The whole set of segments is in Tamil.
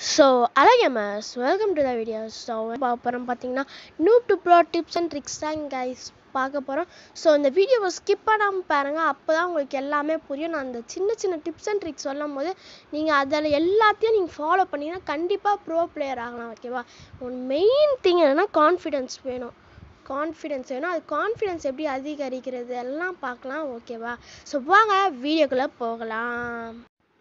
ஸோ அழகமஸ் welcome to the video so அப்புறம் பார்த்தீங்கன்னா new to pro tips and tricks தான் கைஸ் பார்க்க போகிறோம் ஸோ இந்த வீடியோவை ஸ்கிப் பண்ணாமல் பாருங்கள் அப்போ தான் உங்களுக்கு எல்லாமே புரியும் நான் அந்த சின்ன சின்ன டிப்ஸ் அண்ட் ட்ரிக்ஸ் சொல்லும் போது நீங்கள் அதில் எல்லாத்தையும் நீங்கள் ஃபாலோ பண்ணிங்கன்னா கண்டிப்பாக ப்ரோ பிளேயர் ஆகலாம் ஓகேவா உன் மெயின் திங் என்னென்னா கான்ஃபிடென்ஸ் வேணும் கான்ஃபிடென்ஸ் வேணும் அது கான்ஃபிடென்ஸ் எப்படி அதிகரிக்கிறது எல்லாம் பார்க்கலாம் ஓகேவா ஸோ வாங்க வீடியோக்குள்ளே போகலாம்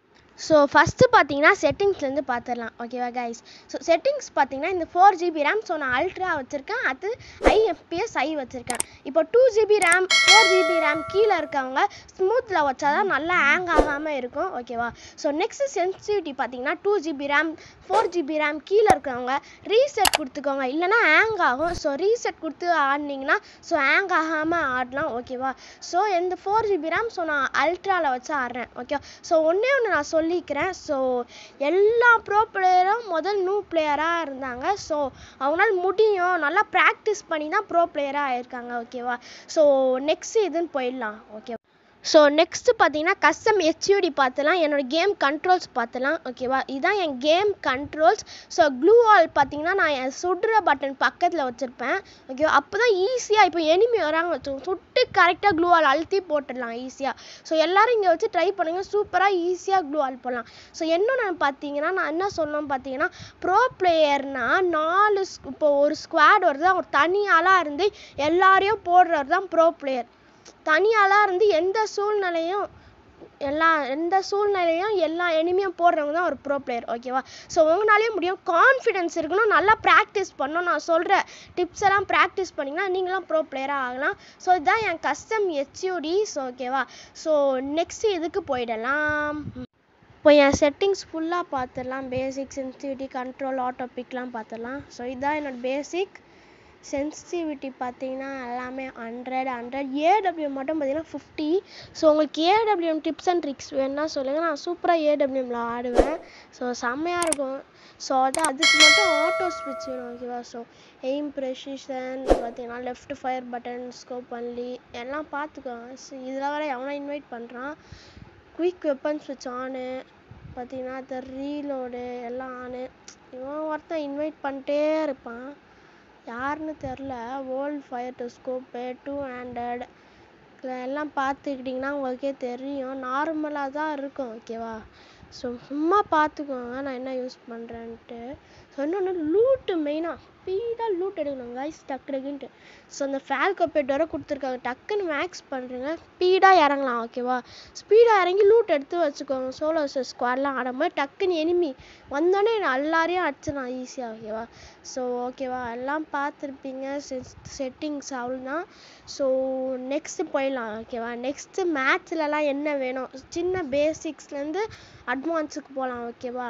ஸோ ஃபஸ்ட்டு பார்த்தீங்கன்னா செட்டிங்ஸ்லேருந்து பார்த்துடலாம் ஓகேவா கைஸ் ஸோ செட்டிங்ஸ் பார்த்தீங்கன்னா இந்த ஃபோர் ஜிபி ரேம் ஸோ நான் அல்ட்ரா வச்சுருக்கேன் அது ஐஎஃப்பிஎஸ் ஐ வச்சுருக்கேன் இப்போ two GB RAM four GB RAM கீழே இருக்கவங்க ஸ்மூத்தில் வச்சா தான் நல்லா ஹேங் ஆகாமல் இருக்கும் ஓகேவா ஸோ நெக்ஸ்ட் சென்சிட்டிவிட்டி பார்த்தீங்கன்னா two GB RAM four GB RAM கீழே இருக்கவங்க ரீசெட் கொடுத்துக்கோங்க இல்லைனா ஹேங் ஆகும் ஸோ ரீசெட் கொடுத்து ஆடினீங்கன்னா ஸோ ஹேங் ஆகாமல் ஆடலாம் ஓகேவா ஸோ இந்த ஃபோர் ஜிபி ரேம் ஸோ நான் அல்ட்ராவில் வச்சு ஆடுறேன் ஓகே ஸோ ஒன்றே ஒன்று நான் சொல்லிக்கிறேன் ஸோ எல்லா ப்ரோ பிளேயரும் முதல் நியூ பிளேயராக இருந்தாங்க ஸோ அவங்களால முடியும் நல்லா ப்ராக்டிஸ் பண்ணி தான் ப்ரோ பிளேயராக ஆயிருக்காங்க ஓகேவா ஸோ நெக்ஸ்ட் இதுன்னு போயிடலாம் ஓகே ஸோ நெக்ஸ்ட்டு பார்த்தீங்கன்னா கஸ்டம் ஹெச்யூடி பார்த்துலாம் என்னோடய கேம் கண்ட்ரோல்ஸ் பார்த்துலாம் ஓகேவா இதுதான் என் game controls so gloo wall பார்த்தீங்கன்னா நான் என் சுடுற பட்டன் பக்கத்தில் வச்சுருப்பேன் ஓகேவா அப்போ தான் ஈஸியாக இப்போ எனிமி வராங்க வச்சு சுட்டு கரெக்டாக க்ளூ வால் அழுத்தி போட்டுடலாம் ஈஸியாக ஸோ எல்லோரும் இங்கே வச்சு ட்ரை பண்ணுங்கள் சூப்பராக ஈஸியாக க்ளூ வால் போடலாம் ஸோ என்னென்னு பார்த்தீங்கன்னா நான் என்ன சொல்லணும் பார்த்தீங்கன்னா ப்ரோ பிளேயர்னால் நாலு இப்போ ஒரு ஸ்குவாட் வருது அவங்க தனியாளாக இருந்து எல்லாரையும் போடுறது தான் ப்ரோ பிளேயர் தனியாளாக இருந்து எந்த சூழ்நிலையும் எல்லா எந்த சூழ்நிலையும் எல்லா எனிமையும் போடுறவங்க தான் ஒரு ப்ரோ பிளேயர் ஓகேவா ஸோ உங்களாலே முடியும் கான்ஃபிடென்ஸ் இருக்கணும் நல்லா ப்ராக்டிஸ் பண்ணணும் நான் சொல்கிற டிப்ஸ் எல்லாம் ப்ராக்டிஸ் பண்ணிங்கன்னா நீங்களும் ப்ரோ பிளேயராக ஆகலாம் ஸோ இதுதான் என் கஸ்டம் ஹெச்யூடிஸ் ஓகேவா ஸோ நெக்ஸ்ட் இதுக்கு போயிடலாம் இப்போ என் செட்டிங்ஸ் ஃபுல்லாக பார்த்துடலாம் பேசிக் சென்சிட்டிவிட்டி கண்ட்ரோல் ஆட்டோபிக்லாம் பார்த்துடலாம் ஸோ இதுதான் என்னோட பேசிக் சென்சிட்டிவிட்டி பார்த்தீங்கன்னா எல்லாமே ஹண்ட்ரட் ஹண்ட்ரட் ஏடபிள்யூஎம் மட்டும் பார்த்தீங்கன்னா ஃபிஃப்டி ஸோ உங்களுக்கு ஏடபிள்யூஎம் டிப்ஸ் அண்ட் ட்ரிக்ஸ் வேணுன்னா சொல்லுங்கள் நான் சூப்பராக ஏடபிள்யூஎம்ல ஆடுவேன் ஸோ செம்மையாக இருக்கும் ஸோ அது அதுக்கு மட்டும் ஆட்டோ ஸ்விட்ச் வேணும் ஓகேவா ஸோ எய்ம் ப்ரெசிஷன் பார்த்தீங்கன்னா left fire button scope only எல்லாம் பார்த்துக்கோங்க ஸோ இதில் வர எவனா இன்வைட் பண்ணுறான் குயிக் வெப்பன் ஸ்விட்ச் ஆனு பார்த்தீங்கன்னா இந்த ரீலோடு எல்லாம் ஆனு இவன் ஒருத்தன் இன்வைட் பண்ணிட்டே இருப்பான் யாருன்னு தெரில world fire descope two hundred எல்லாம் பார்த்துக்கிட்டிங்கன்னா உங்களுக்கே தெரியும் நார்மலாக தான் இருக்கும் ஓகேவா ஸோ சும்மா பார்த்துக்கோங்க நான் என்ன யூஸ் பண்ணுறேன்ட்டு ஸோ இன்னொன்று லூட்டு மெயினாக ஸ்பீடாக லூட் எடுக்கணும் கைஸ் டக்கு டக்குன்ட்டு ஸோ அந்த ஃபேல்கோ பெட் வர கொடுத்துருக்காங்க டக்குன்னு மேக்ஸ் பண்ணுறேங்க ஸ்பீடாக இறங்கலாம் ஓகேவா ஸ்பீடாக இறங்கி லூட் எடுத்து வச்சுக்கோங்க சோலோ ஸ்குவாட்லாம் ஆடும்போது டக்குன்னு எனிமி வந்தோடனே எல்லாரையும் அடிச்சிடலாம் ஈஸியாக ஓகேவா ஸோ ஓகேவா எல்லாம் பார்த்துருப்பீங்க செட்டிங்ஸ் அவ்வளோதான் ஸோ நெக்ஸ்ட்டு போயிடலாம் ஓகேவா நெக்ஸ்ட்டு மேட்ச்லலாம் என்ன வேணும் சின்ன பேசிக்ஸ்லேருந்து அட்வான்ஸுக்கு போகலாம் ஓகேவா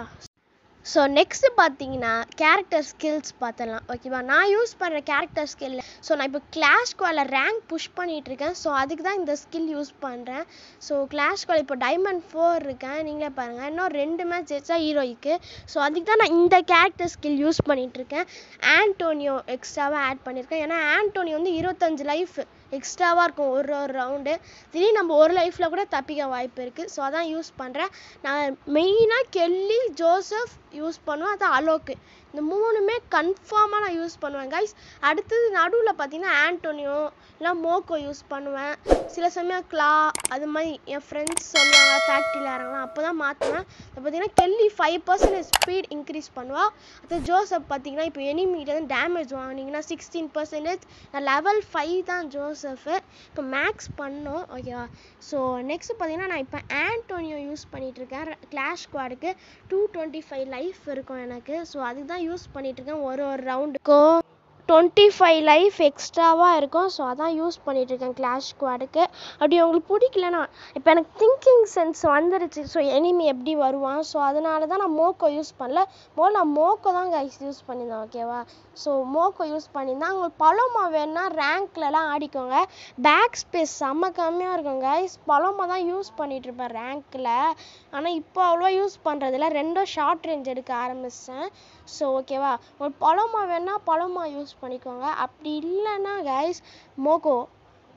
ஸோ நெக்ஸ்ட்டு பார்த்தீங்கன்னா கேரக்டர் ஸ்கில்ஸ் பார்த்துடலாம் ஓகேவா நான் யூஸ் பண்ணுற கேரக்டர் ஸ்கில் ஸோ நான் இப்போ கிளாஷ் குவால ரேங்க் புஷ் பண்ணிகிட்ருக்கேன் ஸோ அதுக்கு தான் இந்த ஸ்கில் யூஸ் பண்ணுறேன் ஸோ கிளாஷ் குவால் இப்போ டைமண்ட் ஃபோர் இருக்கேன் நீங்களே பாருங்கள் இன்னும் ரெண்டு மேட்ச் ஜெயிச்சா ஹீரோய்க்கு ஸோ அதுக்கு தான் நான் இந்த கேரக்டர் ஸ்கில் யூஸ் பண்ணிகிட்ருக்கேன் ஆண்டோனியோ எக்ஸ்ட்ராவாக ஆட் பண்ணியிருக்கேன் ஏன்னா ஆண்டோனியோ வந்து இருபத்தஞ்சு லைஃப் எக்ஸ்ட்ராவாக இருக்கும் ஒரு ஒரு ரவுண்டு திடீர்னு நம்ம ஒரு லைஃப்பில் கூட தப்பிக்க வாய்ப்பு இருக்குது ஸோ அதான் யூஸ் பண்ணுறேன் நான் மெயினாக கெல்லி ஜோசப் யூஸ் பண்ணுவேன் அது அலோக்கு இந்த மூணுமே கன்ஃபார்மாக நான் யூஸ் பண்ணுவேன் கைஸ் அடுத்தது நடுவில் பார்த்தீங்கன்னா ஆண்டோனியோ இல்லை மோக்கோ யூஸ் பண்ணுவேன் சில சமயம் கிளா அது மாதிரி என் ஃப்ரெண்ட்ஸ் சொல்லுவாங்க ஃபேக்ட்ரியில் இறங்கலாம் அப்போ தான் மாற்றுவேன் இப்போ பார்த்தீங்கன்னா Kelly five percentage speed increase பண்ணுவா அது ஜோசப் பார்த்தீங்கன்னா இப்போ எனிமிகிட்ட டேமேஜ் வாங்கினீங்கன்னா சிக்ஸ்டீன் பர்சன்டேஜ் நான் லெவல் ஃபைவ் தான் ஜோசஃபு இப்போ மேக்ஸ் பண்ணோம் ஓகேவா ஸோ நெக்ஸ்ட் பார்த்தீங்கன்னா நான் இப்போ ஆண்டோனியோ யூஸ் பண்ணிகிட்ருக்கேன் கிளாஷ் குவாடுக்கு டூ டுவெண்ட்டி ஃபைவ் லைஃப் இருக்கும் எனக்கு ஸோ அதுக்கு தான் யூஸ் பண்ணிகிட்ருக்கேன் ஒரு ஒரு ரவுண்டுக்கும் டுவெண்ட்டி ஃபைவ் லைஃப் எக்ஸ்ட்ராவாக இருக்கும் ஸோ அதான் யூஸ் பண்ணிகிட்ருக்கேன் கிளாஷ் ஸ்குவாடுக்கு அப்படி உங்களுக்கு பிடிக்கலனா இப்போ எனக்கு திங்கிங் சென்ஸ் வந்துருச்சு ஸோ எனிமி எப்படி வருவான் ஸோ அதனால தான் நான் மோக்கோ யூஸ் பண்ணல மோல் நான் மோக்கோ தான் கைஸ் யூஸ் பண்ணியிருந்தேன் ஓகேவா ஸோ மோக்கோ யூஸ் பண்ணியிருந்தேன் உங்களுக்கு பழமா வேணுன்னா ரேங்க்லலாம் ஆடிக்கோங்க பேக் ஸ்பேஸ் செம்ம கம்மியாக இருக்கும் கைஸ் பழமா தான் யூஸ் பண்ணிகிட்ருப்பேன் ரேங்க்கில் ஆனால் இப்போ அவ்வளோவா யூஸ் பண்ணுறதில்ல ரெண்டும் ஷார்ட் ரேஞ்ச் எடுக்க ஆரம்பித்தேன் ஸோ ஓகேவா உங்களுக்கு பழமா வேணால் பழமா யூஸ் பண்ணிக்கோங்க அப்படி இல்லைன்னா கைஸ் மோகோ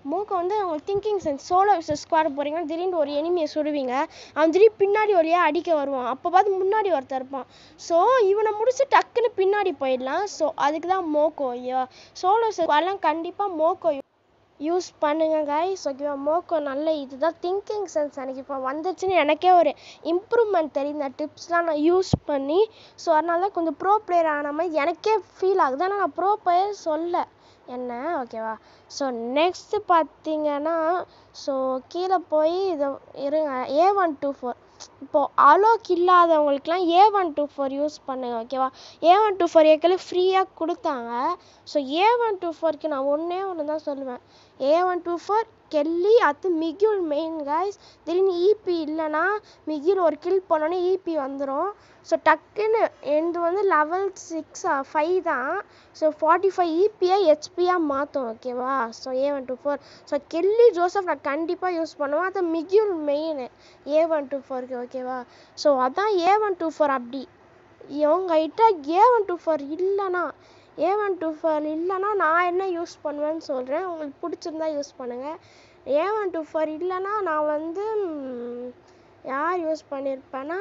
மோக்கோ வந்து உங்களுக்கு thinking sense solo VS squad போகிறீங்கன்னா திடீர்னு ஒரு எனிமியை சுடுவீங்க அவன் திடீர்னு பின்னாடி வழியாக அடிக்க வருவான் அப்போ பார்த்து முன்னாடி ஒருத்தர் இருப்பான் ஸோ இவனை முடிச்சு டக்குன்னு பின்னாடி போயிடலாம் ஸோ அதுக்கு தான் மோக்கோ சோலோ ஸ்குவாட்லாம் கண்டிப்பாக மோக்கோ யூஸ் பண்ணுங்க கைஸ் ஓகேவா மோக்கோ நல்ல இதுதான் திங்கிங் சென்ஸ் எனக்கு இப்போ வந்துச்சுன்னு எனக்கே ஒரு இம்ப்ரூவ்மெண்ட் தெரியும் இந்த டிப்ஸ்லாம் நான் யூஸ் பண்ணி ஸோ அதனால தான் கொஞ்சம் ப்ரோ பிளேயர் ஆன மாதிரி எனக்கே ஃபீல் ஆகுது ஆனால் நான் ப்ரோ பிளேயர் சொல்ல என்ன ஓகேவா ஸோ நெக்ஸ்ட்டு பார்த்தீங்கன்னா ஸோ கீழே போய் இதை இருங்க ஏ ஒன் டூ ஃபோர் இப்போது அலோக் இல்லாதவங்களுக்குலாம் A one two four use பண்ணுங்க ஓகேவா ஏ ஒன் டூ ஃபோர் ஏற்கனவே ஃப்ரீயாக கொடுத்தாங்க ஸோ ஏ ஒன் டூ ஃபோருக்கு நான் ஒன்றே ஒன்று தான் சொல்லுவேன் A one two four Kelly அது மிகில் மெயின் கைஸ் திடீர்னு இபி இல்லைன்னா மிகில் ஒரு கில் பண்ணோன்னே இபி வந்துடும் ஸோ டக்குன்னு எந்து வந்து லெவல் சிக்ஸா ஃபைவ் தான் ஸோ ஃபார்ட்டி ஃபைவ் இபியை ஹெச்பியாக மாற்றும் ஓகேவா so A one two four so Kelly Joseph நான் கண்டிப்பாக யூஸ் பண்ணுவேன் அது Miguel main A one two ஃபோருக்கு ஓகேவா ஸோ அதான் ஏ ஒன் டூ ஃபோர் அப்படி இவங்ககிட்ட ஏ ஒன் டூ ஃபோர் இல்லைன்னா ஏ ஒன் டூ ஃபோர் இல்லைன்னா நான் என்ன யூஸ் பண்ணுவேன்னு சொல்கிறேன் உங்களுக்கு பிடிச்சிருந்தா யூஸ் பண்ணுங்கள் ஏ ஒன் டூ ஃபோர் இல்லைன்னா நான் வந்து ம், யார் யூஸ் பண்ணியிருப்பேன்னா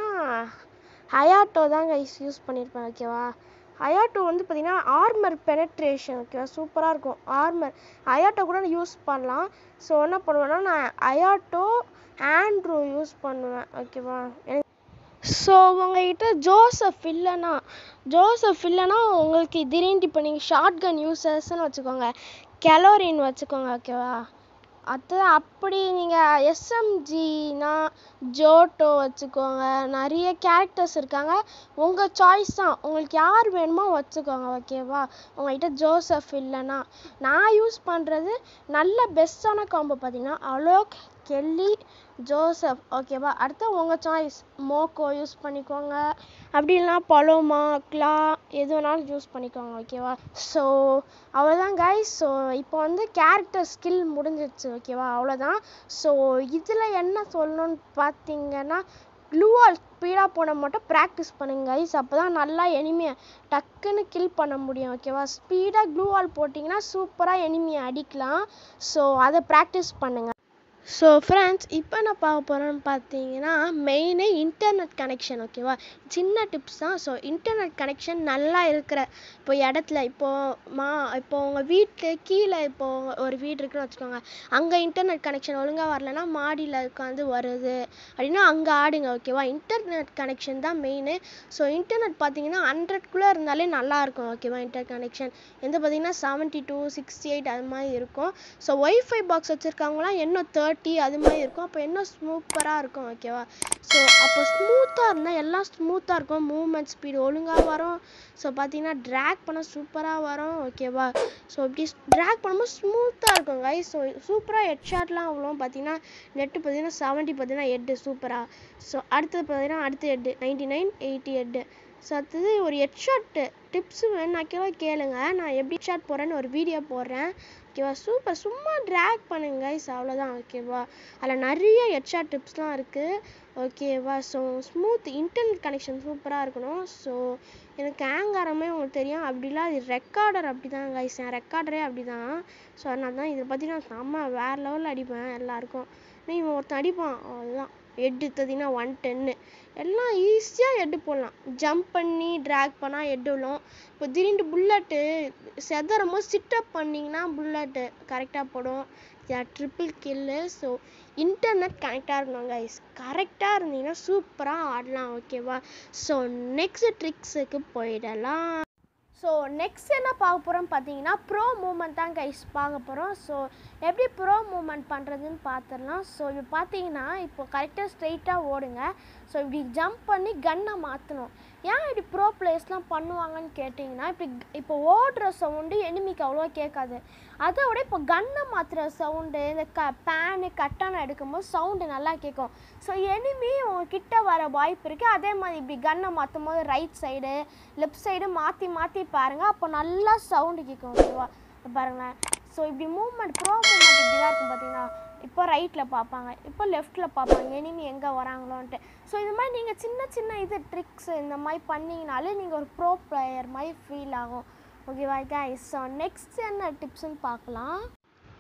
ஹயாட்டோ தான் கைஸ் யூஸ் பண்ணியிருப்பேன் ஓகேவா ஹயாட்டோ வந்து பார்த்தீங்கன்னா ஆர்மர் பெனட்ரேஷன் ஓகேவா சூப்பராக இருக்கும் ஆர்மர் ஹயாட்டோ கூட யூஸ் பண்ணலாம் ஸோ என்ன பண்ணுவேன்னா நான் ஹயாட்டோ ஆண்ட்ரூ யூஸ் பண்ணுவேன் ஓகேவா எனக்கு ஸோ உங்ககிட்ட ஜோசப் இல்லைன்னா ஜோசப் இல்லைன்னா உங்களுக்கு திடீர்னு இப்போ நீங்கள் ஷார்ட் கன் யூசர்ஸ்னு வச்சுக்கோங்க கெலோரின் வச்சுக்கோங்க ஓகேவா அது அப்படி நீங்கள் எஸ்எம்ஜினா ஜோட்டோ வச்சுக்கோங்க நிறைய கேரக்டர்ஸ் இருக்காங்க உங்கள் சாய்ஸ் தான் உங்களுக்கு யார் வேணுமோ வச்சுக்கோங்க ஓகேவா உங்கள்கிட்ட ஜோசப் இல்லைன்னா நான் யூஸ் பண்ணுறது நல்ல பெஸ்ட்டான காம்போ பார்த்தீங்கன்னா அலோக் கெல்லி ஜோசப் ஓகேவா அடுத்து உங்கள் சாய்ஸ் மோக்கோ யூஸ் பண்ணிக்கோங்க அப்படி இல்லைனா பலோமா க்ளா எது வேணாலும் யூஸ் பண்ணிக்கோங்க ஓகேவா ஸோ அவ்வளோதான் கைஸ் ஸோ இப்போ வந்து கேரக்டர் ஸ்கில் முடிஞ்சிருச்சு ஓகேவா அவ்வளோதான் ஸோ இதில் என்ன சொல்லணும்னு பார்த்தீங்கன்னா க்ளூவால் ஸ்பீடாக போன மட்டும் ப்ராக்டிஸ் பண்ணுங்க கைஸ் அப்போ தான் நல்லா எனிமியை டக்குன்னு கில் பண்ண முடியும் ஓகேவா ஸ்பீடாக க்ளூவால் போட்டிங்கன்னா சூப்பராக எனிமியை அடிக்கலாம் ஸோ அதை ப்ராக்டிஸ் பண்ணுங்கள் ஸோ ஃப்ரெண்ட்ஸ் இப்போ என்ன பார்க்க போகிறோன்னு பார்த்தீங்கன்னா மெயினே இன்டர்நெட் கனெக்ஷன் ஓகேவா சின்ன டிப்ஸ் தான் ஸோ இன்டர்நெட் கனெக்ஷன் நல்லா இருக்கிற இப்போ இடத்துல இப்போது மா இப்போ உங்கள் வீட்டு கீழே இப்போ ஒரு வீடு இருக்குன்னு வச்சுக்கோங்க அங்கே இன்டர்நெட் கனெக்ஷன் ஒழுங்காக வரலன்னா மாடியில் உட்காந்து வருது அப்படின்னா அங்கே ஆடுங்க ஓகேவா இன்டர்நெட் கனெக்ஷன் தான் மெயின் ஸோ இன்டர்நெட் பார்த்தீங்கன்னா ஹண்ட்ரட்குள்ளே இருந்தாலே நல்லா இருக்கும் ஓகேவா இன்டர் கனெக்ஷன் எந்த பார்த்தீங்கன்னா செவன்ட்டி டூ சிக்ஸ்டி எயிட் அது மாதிரி இருக்கும் ஸோ ஒய்ஃபை பாக்ஸ் வச்சுருக்கவங்களாம் இன்னும் தேர்ட்டி அது மாதிரி இருக்கும் அப்போ இன்னும் சூப்பராக இருக்கும் ஓகேவா ஸோ அப்போ ஸ்மூத்தாக இருந்தால் எல்லாம் ஸ்மூத்தாக இருக்கும் மூவ்மெண்ட் ஸ்பீடு ஒழுங்காக வரும் ஸோ பார்த்தீங்கன்னா ட்ராக் பண்ண சூப்பராக வரும் ஓகேவா ஸோ இப்படி ட்ராக் பண்ணும்போது ஸ்மூத்தாக இருக்கும் கைஸ் ஸோ சூப்பராக ஹெட் ஷாட்லாம் அவ்வளோ பார்த்தீங்கன்னா நெட்டு பார்த்தீங்கன்னா செவன்ட்டி பார்த்தீங்கன்னா ஹெட்டு சூப்பராக ஸோ அடுத்தது பார்த்தீங்கன்னா அடுத்த head ninety nine eighty head so அடுத்தது ஒரு ஹெட் ஷாட்டு டிப்ஸ் வேணாக்கேவா கேளுங்க நான் எப்படி ஷாட் போடுறேன்னு ஒரு வீடியோ போடுறேன் ஓகேவா சூப்பர் சும்மா ட்ராக் பண்ணுங்க கைஸ் அவ்வளோதான் ஓகேவா அதில் நிறைய ஹெட்ஷாட் டிப்ஸ்லாம் இருக்குது ஓகேவா ஸோ ஸ்மூத் இன்டர்நெட் கனெக்ஷன் சூப்பராக இருக்கணும் ஸோ எனக்கு ஆங்காரமே உங்களுக்கு தெரியும் அப்படிலாம் இது ரெக்கார்டர் அப்படி தான் கைஸ் என் ரெக்கார்டரே அப்படி தான் ஸோ அதனால தான் இதை பற்றி நான் செம்ம வேறு லெவலில் அடிப்பேன் எல்லாருக்கும் ஆனால் இவன் ஒருத்தன் அடிப்பான் அவ்வளோதான் ஹெட் எடுத்ததிங்கன்னா ஒன் டென்னு எல்லாம் ஈஸியாக ஹெட்டு போடலாம் ஜம்ப் பண்ணி ட்ராக் பண்ணால் ஹெட் விழும் இப்போ திடீர்னு புல்லட்டு செதறும் போது சிட்டப் பண்ணிங்கன்னா புல்லட்டு கரெக்டாக போடும் ட்ரிபிள் கில்லு ஸோ இன்டர்நெட் கனெக்டாக இருக்கணும் கைஸ் கரெக்டாக இருந்தீங்கன்னா சூப்பராக ஆடலாம் ஓகேவா ஸோ நெக்ஸ்ட் ட்ரிக்ஸுக்கு போயிடலாம் ஸோ நெக்ஸ்ட் என்ன பார்க்க போகிறோம் பார்த்தீங்கன்னா ப்ரோ மூமெண்ட் தான் கைஸ் பார்க்க போகிறோம் ஸோ எப்படி ப்ரோ மூமெண்ட் பண்ணுறதுன்னு பார்த்துடலாம் ஸோ இப்போ பார்த்தீங்கன்னா இப்போ கரெக்டாக ஸ்ட்ரைட்டாக ஓடுங்க ஸோ இப்படி ஜம்ப் பண்ணி கன்னை மாற்றணும் ஏன் இப்படி ப்ரோ பிளேயர்ஸ்லாம் பண்ணுவாங்கன்னு கேட்டிங்கன்னா இப்படி இப்போ ஓடுற சவுண்டு எனிமிக்கு அவ்வளோவா கேட்காது அதை விட இப்போ கன்னை மாற்றுற சவுண்டு இந்த க பேனு கட்டான எடுக்கும்போது சவுண்டு நல்லா கேட்கும் ஸோ எனிமி உங்ககிட்ட வர வாய்ப்பு இருக்குது அதே மாதிரி இப்படி கன்னை மாற்றும் போது ரைட் சைடு லெஃப்ட் சைடு மாற்றி மாற்றி பாருங்கள் அப்போ நல்லா சவுண்டு கேட்கும் ஓகேவா பாருங்களேன் ஸோ இப்படி மூவ்மெண்ட் ப்ரோ மூவ்மெண்ட் இப்படி தான் இருக்கும் பார்த்தீங்கன்னா இப்போ ரைட்டில் பார்ப்பாங்க இப்போ லெஃப்ட்டில் பார்ப்பாங்க எனிமி எங்கே வராங்களோன்ட்டு ஸோ இது மாதிரி நீங்கள் சின்ன சின்ன இது ட்ரிக்ஸ் இந்த மாதிரி பண்ணிங்கனாலே நீங்கள் ஒரு ப்ரோ பிளேயர் மாதிரி ஃபீல் ஆகும் ஓகேவா கைஸ் ஸோ நெக்ஸ்ட் என்ன டிப்ஸ்னு பார்க்கலாம்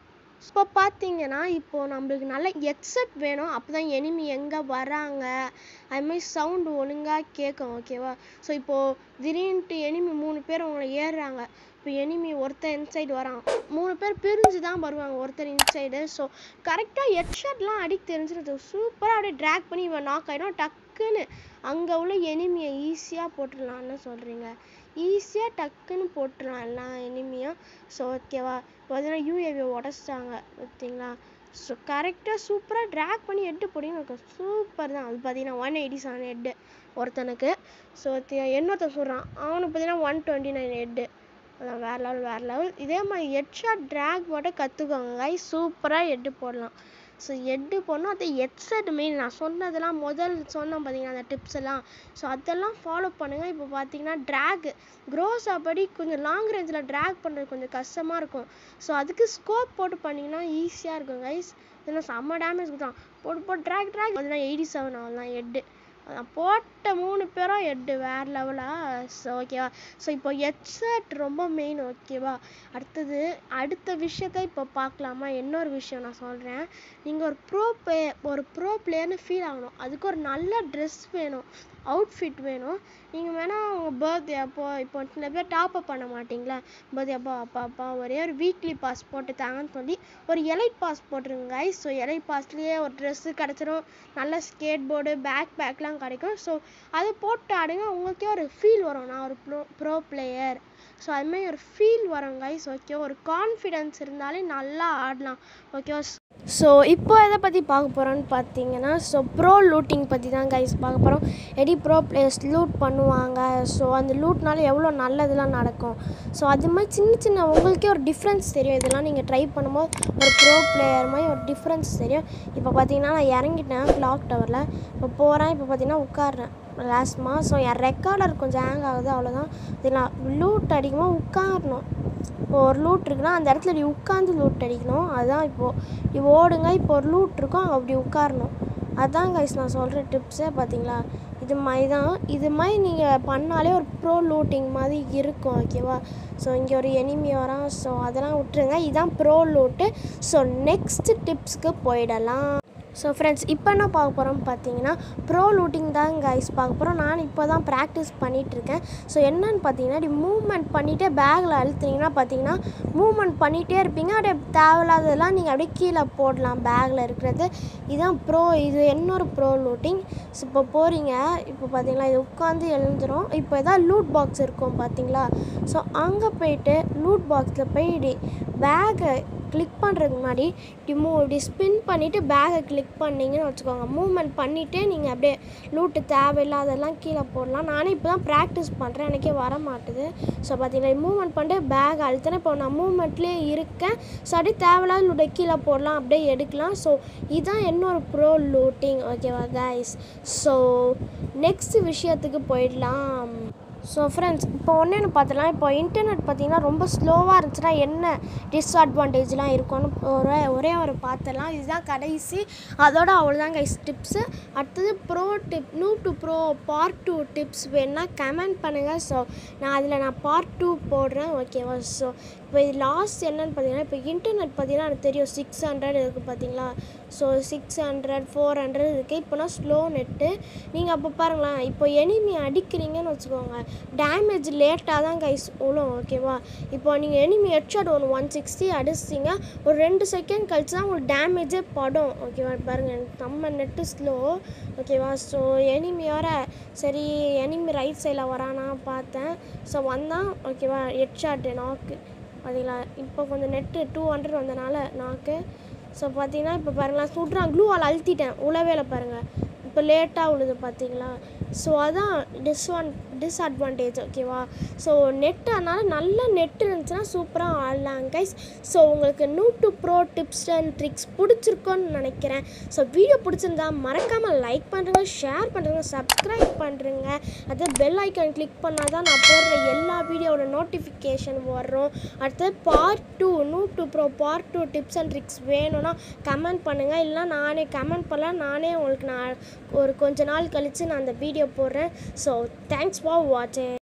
இப்போ பார்த்தீங்கன்னா இப்போ நம்மளுக்கு நல்ல ஹெட்செட் வேணும் அப்போ தான் எனிமி எங்கே வராங்க அதுமாதிரி சவுண்டு ஒழுங்காக கேட்கும் ஓகேவா ஸோ இப்போது திடீர்னுட்டு எனிமி மூணு பேர் உங்களை ஏறுறாங்க இப்போ எனிமி ஒருத்தர் இன்சைடு வரான் மூணு பேர் பிரிஞ்சு தான் வருவாங்க ஒருத்தர் இன்சைடு ஸோ கரெக்டாக ஹெட்ஷாட்லாம் அடிக்க தெரிஞ்சிருது சூப்பராக அப்படியே ட்ராக் பண்ணி இவன் நாக் ஆகிடும் டக்குன்னு அங்கே உள்ள எனிமியை ஈஸியாக போட்டுடலாம்னு சொல்கிறீங்க ஈஸியாக டக்குன்னு போட்டுடலாம் எல்லா எனிமியும் ஸோ ஓகேவா இப்போ பார்த்தீங்கன்னா யூஏவியை உடச்சிட்டாங்க பார்த்தீங்களா ஸோ கரெக்டாக சூப்பராக ட்ராக் பண்ணி எட்டு போட்டிங்கன்னு சூப்பர் தான் அது பார்த்தீங்கன்னா ஒன் எயிட்டி செவன் ஹெட்டு ஒருத்தனுக்கு ஸோ இன்னொருத்தன் சொல்கிறான் அவனுக்கு பார்த்தீங்கன்னா ஒன் டுவெண்ட்டி நைன் ஹெட்டு அதான் வேறு லெவல் வேறு லெவல் இதே மாதிரி ஹெட் ஷாட் ட்ராக் மட்டும் கற்றுக்கோங்க கைஸ் சூப்பராக ஹெட்டு போடலாம் ஸோ ஹெட்டு போடணும் அது ஹெட்செட் மெயின் நான் சொன்னதெல்லாம் முதல் சொன்னேன் பார்த்தீங்கன்னா அந்த டிப்ஸ் எல்லாம் ஸோ அதெல்லாம் ஃபாலோ பண்ணுங்கள் இப்போ பார்த்தீங்கன்னா ட்ராக் க்ரோஸ் அப்படி கொஞ்சம் லாங் ரேஞ்சில் ட்ராக் பண்ணுறது கொஞ்சம் கஷ்டமாக இருக்கும் ஸோ அதுக்கு ஸ்கோப் போட்டு பண்ணிங்கன்னா ஈஸியாக இருக்கும் கைஸ் இதெல்லாம் செம்ம டேமேஜ் தான் போட்டு போட்டு ட்ராக் ட்ராக் பார்த்தீங்கன்னா எயிட்டி செவன் அவ்வளோதான் ஹெட்டு அதான் போட்ட மூணு பேரும் ஹெட்டு வேறு லெவலா ஸோ ஓகேவா ஸோ இப்போ ஹெட்செட் ரொம்ப மெயின் ஓகேவா அடுத்தது அடுத்த விஷயத்த இப்போ பார்க்கலாமா இன்னொரு விஷயம் நான் சொல்கிறேன் நீங்கள் ஒரு ப்ரோ ப்ளே ஒரு ப்ரோ பிளேயர்னு ஃபீல் ஆகணும் அதுக்கு ஒரு நல்ல ட்ரெஸ் வேணும் அவுட்ஃபிட் வேணும் நீங்கள் வேணால் உங்கள் பர்த்டே அப்போ இப்போ சில பேர் டாப் அப் பண்ண மாட்டிங்களா பர்த்டே அப்பா அப்பா அப்பா ஒரே ஒரு வீக்லி பாஸ் போட்டு தாங்கன்னு சொல்லி ஒரு எலைட் பாஸ் போட்டுருங்க கைஸ் ஸோ எலைட் பாஸ்லேயே ஒரு ட்ரெஸ்ஸு கிடச்சிரும் நல்ல ஸ்கேட் போர்டு பேக் பேக்லாம் கிடைக்கும் ஸோ அது போட்டு ஆடுங்க உங்களுக்கே ஒரு ஃபீல் வரும் நான் ஒரு ப்ரோ ப்ரோ பிளேயர் ஸோ அதுமாதிரி ஒரு ஃபீல் வரும் கைஸ் ஓகே ஒரு கான்ஃபிடென்ஸ் இருந்தாலே நல்லா ஆடலாம் ஓகேவா ஸோ இப்போ எதை பற்றி பார்க்க போகிறோன்னு பார்த்தீங்கன்னா ஸோ ப்ரோ லூட்டிங் பற்றி தான் கைஸ் பார்க்க போகிறோம் எடி ப்ரோ பிளேயர்ஸ் லூட் பண்ணுவாங்க ஸோ அந்த லூட்னால எவ்வளோ நல்லதெல்லாம் நடக்கும் ஸோ அது மாதிரி சின்ன சின்ன உங்களுக்கே ஒரு டிஃப்ரென்ஸ் தெரியும் இதெல்லாம் நீங்கள் ட்ரை பண்ணும்போது ஒரு ப்ரோ பிளேயர் மாதிரி ஒரு டிஃப்ரென்ஸ் தெரியும் இப்போ பார்த்தீங்கன்னா நான் இறங்கிட்டேன் கிளாக் டவரில் இப்போ போகிறேன் இப்போ பார்த்தீங்கன்னா உட்காடுறேன் லாஸ்ட்மா ஸோ என் ரெக்கார்டர் கொஞ்சம் ஹேங் ஆகுது அவ்வளோதான் இது நான் லூட் அடிக்கும்போது உட்காரணும் இப்போ ஒரு லூட் இருக்குன்னா அந்த இடத்துல இப்படி உட்காந்து லூட் அடிக்கணும் அதுதான் இப்போது இப்படி ஓடுங்க இப்போ ஒரு லூட் இருக்கும் அங்கே அப்படி உட்காரணும் அதான் கைஸ் நான் சொல்கிற டிப்ஸே பார்த்தீங்களா இது மாதிரி தான் இது மாதிரி நீங்கள் பண்ணாலே ஒரு ப்ரோ லூட்டிங் மாதிரி இருக்கும் ஓகேவா ஸோ இங்கே ஒரு எனிமி வரான் ஸோ அதெல்லாம் விட்டுருங்க இதுதான் ப்ரோ லூட்டு ஸோ நெக்ஸ்ட் டிப்ஸ்க்கு போயிடலாம் ஸோ ஃப்ரெண்ட்ஸ் இப்போ என்ன பார்க்க போகிறோம் பார்த்தீங்கன்னா ப்ரோ லூட்டிங் தான் கைஸ் பார்க்க போகிறோம் நான் இப்போ தான் ப்ராக்டிஸ் பண்ணிகிட்ருக்கேன் ஸோ என்னன்னு பார்த்தீங்கன்னா இப்படி மூவ்மெண்ட் பண்ணிவிட்டு பேக்கில் அழுத்துனீங்கன்னா பார்த்தீங்கன்னா மூவ்மெண்ட் பண்ணிகிட்டே இருப்பீங்க அப்படியே தேவையில்லாததெல்லாம் நீங்கள் அப்படியே கீழே போடலாம் பேக்கில் இருக்கிறது இதுதான் ப்ரோ இது இன்னொரு ப்ரோ லூட்டிங் ஸோ இப்போ போகிறீங்க இப்போ பார்த்தீங்களா இது உட்காந்து எழுந்துரும் இப்போ எதாவது லூட் பாக்ஸ் இருக்கும் பார்த்தீங்களா ஸோ அங்கே போயிட்டு லூட் பாக்ஸில் போய் இப்படி பேக்கை கிளிக் பண்ணுறதுக்கு முன்னாடி இப்படி மூ இப்படி ஸ்பின் பண்ணிவிட்டு பேக்கை கிளிக் பண்ணிங்கன்னு வச்சுக்கோங்க மூவ்மெண்ட் பண்ணிவிட்டு நீங்கள் அப்படியே லூட்டு தேவையில்லாதெல்லாம் கீழே போடலாம் நானே இப்போ தான் ப்ராக்டிஸ் பண்ணுறேன் எனக்கே வர மாட்டுது ஸோ பார்த்தீங்கன்னா மூவ்மெண்ட் பண்ணிட்டு பேக் அழுத்தினேன் இப்போ நான் மூவ்மெண்ட்லேயே இருக்கேன் ஸோ அப்படியே தேவையில்லாத லூட்டை கீழே போடலாம் அப்படியே எடுக்கலாம் ஸோ இதுதான் என்னோட ப்ரோ லூட்டிங் ஓகேவா கைஸ் ஸோ நெக்ஸ்ட் விஷயத்துக்கு போயிடலாம் ஸோ ஃப்ரெண்ட்ஸ் இப்போ ஒன்று பார்த்துலாம் இப்போ இன்டர்நெட் பார்த்தீங்கன்னா ரொம்ப ஸ்லோவாக இருந்துச்சுன்னா என்ன டிஸ்அட்வான்டேஜ்லாம் இருக்கும்னு ஒரே ஒரே ஒரு பார்த்துலாம் இதுதான் கடைசி அதோட அவ்வளோதான் கைஸ் டிப்ஸு அடுத்தது pro tip new to pro part two tips வேணுன்னா கமெண்ட் பண்ணுங்கள் ஸோ நான் அதில் நான் பார்ட் டூ போடுறேன் ஓகேவா ஸோ இப்போ இது லாஸ்ட் என்னன்னு பார்த்தீங்கன்னா இப்போ இன்டர்நெட் பார்த்தீங்கன்னா எனக்கு தெரியும் சிக்ஸ் ஹண்ட்ரட் இருக்குது பார்த்தீங்களா so six hundred four hundred இருக்குது இப்போனா ஸ்லோ நெட்டு நீங்கள் அப்போ பாருங்களேன் இப்போ எனிமி அடிக்கிறீங்கன்னு வச்சுக்கோங்க டேமேஜ் லேட்டாக தான் கைஸ் விழும் ஓகேவா இப்போ நீங்கள் எனிமி ஹெட்ஷாட் ஒன்று ஒன் சிக்ஸ்டி அடிச்சிங்க ஒரு ரெண்டு செகண்ட் கழிச்சு தான் உங்களுக்கு டேமேஜே படும் ஓகேவா பாருங்கள் நம்ம நெட்டு ஸ்லோ ஓகேவா ஸோ எனிமி வர சரி எனிமி ரைட் சைடில் வரானா பார்த்தேன் ஸோ வந்தான் ஓகேவா ஹெட்ஷாட்டு நாக்கு பார்த்தீங்களா இப்போ கொஞ்சம் நெட்டு டூ ஹண்ட்ரட் வந்தனால நாக்கு ஸோ பார்த்தீங்கன்னா இப்போ பாருங்களேன் சுட்றான் க்ளூ ஆல் அழுத்திட்டேன் உழவேல பாருங்கள் இப்போ லேட்டாக உழுது பார்த்தீங்களா ஸோ அதான் டிஸ்வான் டிஸ்அட்வான்டேஜ் ஓகேவா ஸோ நெட் அதனால் நல்ல நெட் இருந்துச்சுன்னா சூப்பராக ஆடலாம் கைஸ் ஸோ உங்களுக்கு new to pro tips and tricks பிடிச்சிருக்கோன்னு நினைக்கிறேன் ஸோ வீடியோ பிடிச்சிருந்தா மறக்காமல் லைக் பண்ணுறங்க ஷேர் பண்ணுறங்க சப்ஸ்கிரைப் பண்ணுறங்க அது பெல் ஐக்கான் கிளிக் பண்ணால் தான் நான் போடுற எல்லா வீடியோவோட நோட்டிஃபிகேஷன் வரும் அடுத்து part two new to pro part two tips and tricks வேணும்னா கமெண்ட் பண்ணுங்கள் இல்லைனா நானே கமெண்ட் பண்ணலாம் நானே உங்களுக்கு நான் ஒரு கொஞ்ச நாள் கழித்து நான் அந்த வீடியோ போடுறேன் ஸோ தேங்க்ஸ் ஃபார் வாட்சிங்